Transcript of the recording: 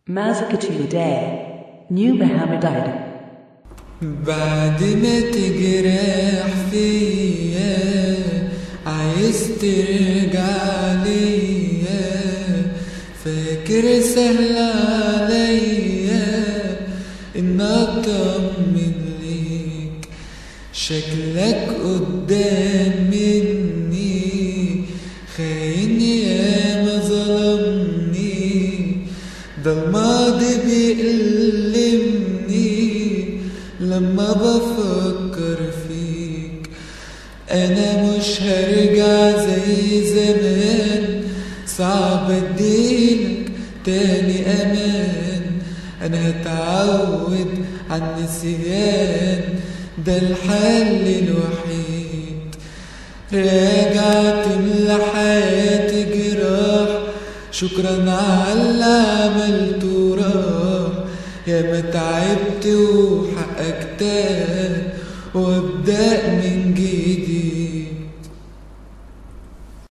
Mazakatu Day, New Mohammedan. بعد ما تجرح فيا عايز ترجع ليا فاكر سهل عليا ان اطمن ليك شكلك قدام مني خاين يا ما ظلمني ده الماضي بيألمني لما بفكر فيك انا مش هرجع زي زمان صعب اديلك تاني امان انا هتعود عن النسيان ده الحل الوحيد راجع تملى حياتي جراح شكرا على اللي عملته راح يا ما تعبت وحقك